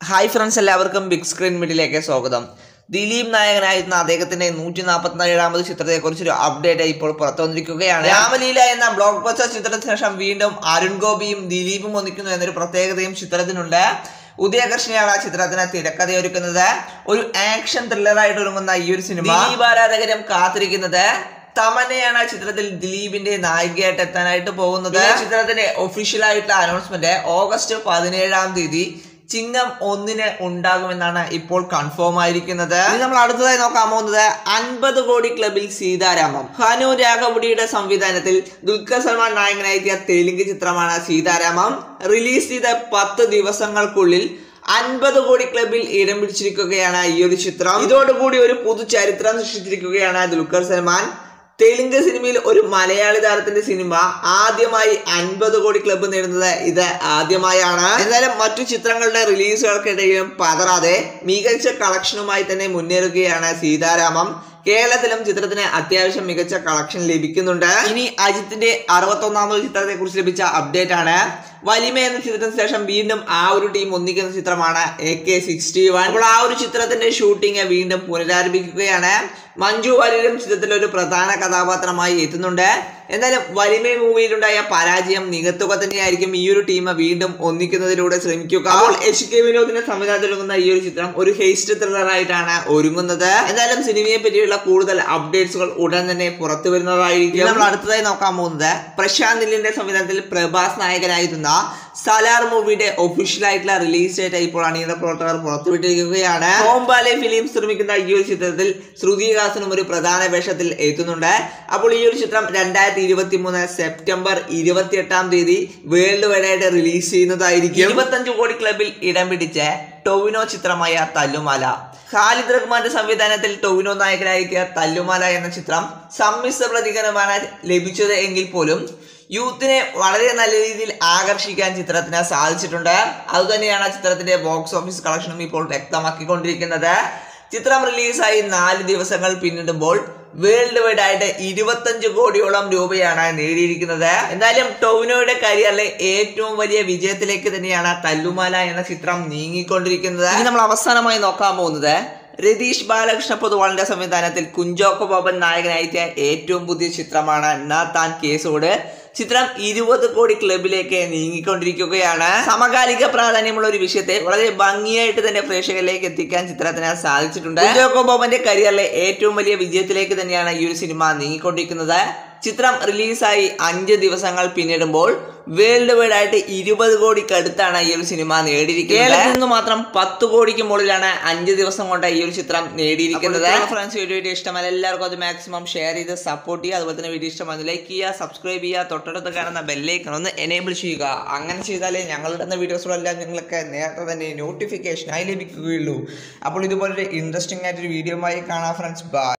hi friends എല്ലാവർക്കും big screen മീഡിയയിലേക്ക് സ്വാഗതം ദിലീപ് നായകനായിരുന്ന അദ്ദേഹത്തിന്റെ നൂറ്റി നാൽപ്പത്തി ഏഴാമത് ചിത്രത്തെ കുറിച്ചൊരു അപ്ഡേറ്റ് ഇപ്പോൾ പുറത്തു വന്നിരിക്കുകയാണ് രാമലീല എന്ന ബ്ലോക്ക് ബസ്റ്റർ ചിത്രത്തിന് ശേഷം വീണ്ടും അരുൺ ഗോപിയും ദിലീപും ഒന്നിക്കുന്നു എന്നൊരു പ്രത്യേകതയും ചിത്രത്തിനുണ്ട് ഉദയകൃഷ്ണയാണ് ആ ചിത്രത്തിന് തിരക്കഥയൊരുക്കുന്നത് ഒരു ആക്ഷൻ ത്രില്ലറായിട്ട് ഒരുങ്ങുന്ന ഈ ഒരു സിനിമ ദിലീപ് ആരാധകരും കാത്തിരിക്കുന്നത് തമന്നയാണ് ആ ചിത്രത്തിൽ ദിലീപിന്റെ നായികയായിട്ട് എത്താനായിട്ട് പോകുന്നത് ഈ ചിത്രത്തിന്റെ ഒഫീഷ്യൽ ആയിട്ടുള്ള അനൗൺസ്മെന്റ് ഓഗസ്റ്റ് പതിനേഴാം തീയതി ചിങ്ങം ഒന്നിന് ഉണ്ടാകുമെന്നാണ് ഇപ്പോൾ കൺഫേം ആയിരിക്കുന്നത് ഇനി നമ്മൾ അടുത്തതായി നോക്കാൻ പോകുന്നത് അൻപത് കോടി ക്ലബിൽ സീതാരാമം ഹനു രാഘവുടിയുടെ സംവിധാനത്തിൽ ദുൽഖർ സൽമാൻ നായകനായെത്തിയ തെലുങ്ക് ചിത്രമാണ് സീതാരാമം റിലീസ് ചെയ്ത പത്ത് ദിവസങ്ങൾക്കുള്ളിൽ അൻപത് കോടി ക്ലബിൽ ഇടം പിടിച്ചിരിക്കുകയാണ് ഈ ഒരു ചിത്രം ഇതോടുകൂടി ഒരു പുതു ചരിത്രം സൃഷ്ടിച്ചിരിക്കുകയാണ് ദുൽഖർ സൽമാൻ തെലുങ്ക് സിനിമയിൽ ഒരു മലയാളി താരത്തിന്റെ സിനിമ ആദ്യമായി അൻപത് കോടി ക്ലബ്ബ് നേടുന്നത് ഇത് ആദ്യമായാണ് എന്നാലും മറ്റു ചിത്രങ്ങളുടെ റിലീസുകൾക്കിടയിലും പതറാതെ മികച്ച കളക്ഷനുമായി തന്നെ മുന്നേറുകയാണ് സീതാരാമം കേരളത്തിലും ചിത്രത്തിന് അത്യാവശ്യം മികച്ച കളക്ഷൻ ലഭിക്കുന്നുണ്ട് ഇനി അജിത്തിന്റെ അറുപത്തൊന്നാമത് ചിത്രത്തെ കുറിച്ച് ലഭിച്ച അപ്ഡേറ്റ് ആണ് വലിമ എന്ന ചിത്രത്തിന് ശേഷം വീണ്ടും ആ ഒരു ടീം ഒന്നിക്കുന്ന ചിത്രമാണ് എ കെ സിക്സ്റ്റി വൺ അപ്പോൾ ആ ഒരു ചിത്രത്തിന്റെ ഷൂട്ടിംഗ് വീണ്ടും പുനരാരംഭിക്കുകയാണ് മഞ്ജു വാര്യരും ചിത്രത്തിൽ ഒരു പ്രധാന കഥാപാത്രമായി എത്തുന്നുണ്ട് എന്നാലും വലിമ മൂവിയിലുണ്ടായ പരാജയം നികത്തുക തന്നെയായിരിക്കും ഈ ഒരു ടീം വീണ്ടും ഒന്നിക്കുന്നതിലൂടെ ശ്രമിക്കുക അപ്പോൾ എച്ച് കെ വിനോദിന്റെ സംവിധാനത്തിൽ ഒരുങ്ങുന്ന ഈ ഒരു ചിത്രം ഒരു ഹേസ്റ്റ് ത്രില്ലറായിട്ടാണ് ഒരുങ്ങുന്നത് എന്തായാലും സിനിമയെ പറ്റിയുള്ള കൂടുതൽ അപ്ഡേറ്റ്സുകൾ ഉടൻ തന്നെ പുറത്തു വരുന്നതായിരിക്കും നമ്മൾ അടുത്തതായി നോക്കാൻ പോകുന്നത് പ്രശാന്ത് നില്ലിന്റെ സംവിധാനത്തിൽ പ്രഭാസ് നായകനായിരുന്ന സലാർ മൂവിയുടെ ഒഫീഷ്യൽ ആയിട്ടുള്ള റിലീസ് ഡേറ്റ് ഇപ്പോൾ അണിയറ പ്രവർത്തകർ പുറത്തുവിട്ടിരിക്കുകയാണ് ഓംബാലെ ഫിലിംസ് നിർമ്മിക്കുന്ന ഈ ഒരു ചിത്രത്തിൽ ശ്രുതിഹാസനും ഒരു പ്രധാന വേഷത്തിൽ എത്തുന്നുണ്ട് അപ്പോൾ ഈ ഒരു ചിത്രം രണ്ടായിരത്തി ഇരുപത്തി മൂന്ന് സെപ്റ്റംബർ ഇരുപത്തി എട്ടാം തീയതി വേൾഡ് വൈഡ് ആയിട്ട് റിലീസ് ചെയ്യുന്നതായിരിക്കും ഇരുപത്തഞ്ച് കോടി ക്ലബിൽ ഇടം പിടിച്ച ടൊവിനോ ചിത്രമായ തല്ലുമാല ഖാലിദ് റഹ്മാന്റെ സംവിധാനത്തിൽ ടൊവിനോ നായകനായിരിക്കുക തല്ലുമാല എന്ന ചിത്രം സമ്മിശ്ര പ്രതികരണമാണ് ലഭിച്ചത് എങ്കിൽ പോലും യൂത്തിനെ വളരെ നല്ല രീതിയിൽ ആകർഷിക്കാൻ ചിത്രത്തിന് സാധിച്ചിട്ടുണ്ട് അതുതന്നെയാണ് ചിത്രത്തിന്റെ ബോക്സ് ഓഫീസ് കളക്ഷനും ഇപ്പോൾ വ്യക്തമാക്കിക്കൊണ്ടിരിക്കുന്നത് ചിത്രം റിലീസായി നാല് ദിവസങ്ങൾ പിന്നിടുമ്പോൾ വേൾഡ് വൈഡ് ആയിട്ട് ഇരുപത്തഞ്ച് കോടിയോളം രൂപയാണ് നേടിയിരിക്കുന്നത് എന്തായാലും ടൊവിനോയുടെ കരിയറിലെ ഏറ്റവും വലിയ വിജയത്തിലേക്ക് തന്നെയാണ് തല്ലുമാല എന്ന ചിത്രം നീങ്ങിക്കൊണ്ടിരിക്കുന്നത് ഇനി നമ്മൾ അവസാനമായി നോക്കാൻ പോകുന്നത് രതീഷ് ബാലകൃഷ്ണ പൊതുവാളിന്റെ സംവിധാനത്തിൽ കുഞ്ചോക്കോ ബോബൻ നായകനായിട്ടിയ ഏറ്റവും പുതിയ ചിത്രമാണ് നാ താൻ കേസോട് ചിത്രം ഇരുപത് കോടി ക്ലബിലേക്ക് നീങ്ങിക്കൊണ്ടിരിക്കുകയാണ് സമകാലിക പ്രാധാന്യമുള്ള ഒരു വിഷയത്തെ വളരെ ഭംഗിയായിട്ട് തന്നെ പ്രേക്ഷകരിലേക്ക് എത്തിക്കാൻ ചിത്രത്തിന് സാധിച്ചിട്ടുണ്ട് കുഞ്ചോക്കോ ബോബന്റെ കരിയറിലെ ഏറ്റവും വലിയ വിജയത്തിലേക്ക് തന്നെയാണ് ഈ ഒരു സിനിമ നീങ്ങിക്കൊണ്ടിരിക്കുന്നത് ചിത്രം റിലീസായി അഞ്ച് ദിവസങ്ങൾ പിന്നിടുമ്പോൾ വേൾഡ് വൈഡ് ആയിട്ട് ഇരുപത് കോടിക്ക് അടുത്താണ് ഈ ഒരു സിനിമ നേടിയിരിക്കുന്നത് കേരളത്തിൽ നിന്ന് മാത്രം പത്ത് കോടിക്ക് മുകളിലാണ് അഞ്ച് ദിവസം കൊണ്ട് ഈ ഒരു ചിത്രം നേടിയിരിക്കുന്നത് ഫ്രണ്ട്സ് വീഡിയോ വീഡിയോ ഇഷ്ടമല്ല എല്ലാവർക്കും അത് മാക്സിമം ഷെയർ ചെയ്ത് സപ്പോർട്ട് ചെയ്യുക അതുപോലെ തന്നെ വീഡിയോ ഇഷ്ടമായി ലൈക്ക് ചെയ്യുക സബ്സ്ക്രൈബ് ചെയ്യുക തൊട്ടടുത്ത് കാണുന്ന ബെല്ലൈക്കൺ ഒന്ന് എനേബിൾ ചെയ്യുക അങ്ങനെ ചെയ്താലേ ഞങ്ങളിടുന്ന വീഡിയോസുകളെല്ലാം നിങ്ങൾക്ക് നേരത്തെ തന്നെ നോട്ടിഫിക്കേഷനായി ലഭിക്കുകയുള്ളൂ അപ്പോൾ ഇതുപോലൊരു ഇൻട്രസ്റ്റിംഗ് ആയിട്ടൊരു വീഡിയോ ആയി കാണാം ഫ്രണ്ട്സ് ബൈ